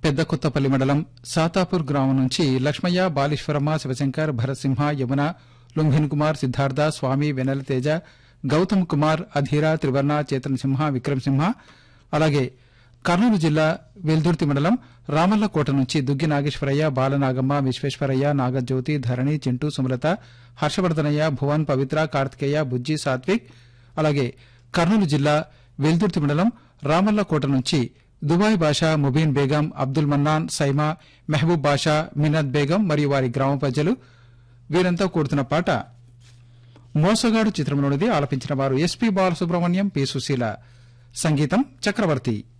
పెద్ద కొత్తపల్లి మండలం సాతాపూర్ గ్రామం నుంచి లక్ష్మయ్య బాలీశ్వరమ్మ శివశంకర్ భరత్సింహ యమున లుంభిన్ కుమార్ సిద్ధార్థ స్వామి వెనల తేజ గౌతమ్ కుమార్ అధీర త్రివర్ణ చేతన్ సింహ విక్రమ్ సింహ అలాగే కర్నూలు జిల్లా వెల్దుర్తి మండలం రామల్లకోట నుంచి దుగ్గి నాగేశ్వరయ్య బాలనాగమ్మ విశ్వేశ్వరయ్య నాగజ్యోతి ధరణి చింటూ సుమలత హర్షవర్ధనయ్య భువన్ పవిత్ర కార్తికేయ బుజ్జి సాత్విక్ అలాగే కర్నూలు జిల్లా వెల్దుర్తి మండలం రామల్లకోట నుంచి దుబాయ్ బాషా ముబీన్ బేగం అబ్దుల్ మన్నాన్ సైమా మెహబూబ్ బాషా మినత్ బేగం మరియు వారి గ్రామ ప్రజలు వీరంతా కూడుతున్న పాట మోసగాడు చిత్రంలోనిది ఆలపించిన వారు ఎస్పీ బాలసుబ్రహ్మణ్యం పి సుశీల సంగీతం చక్రవర్తి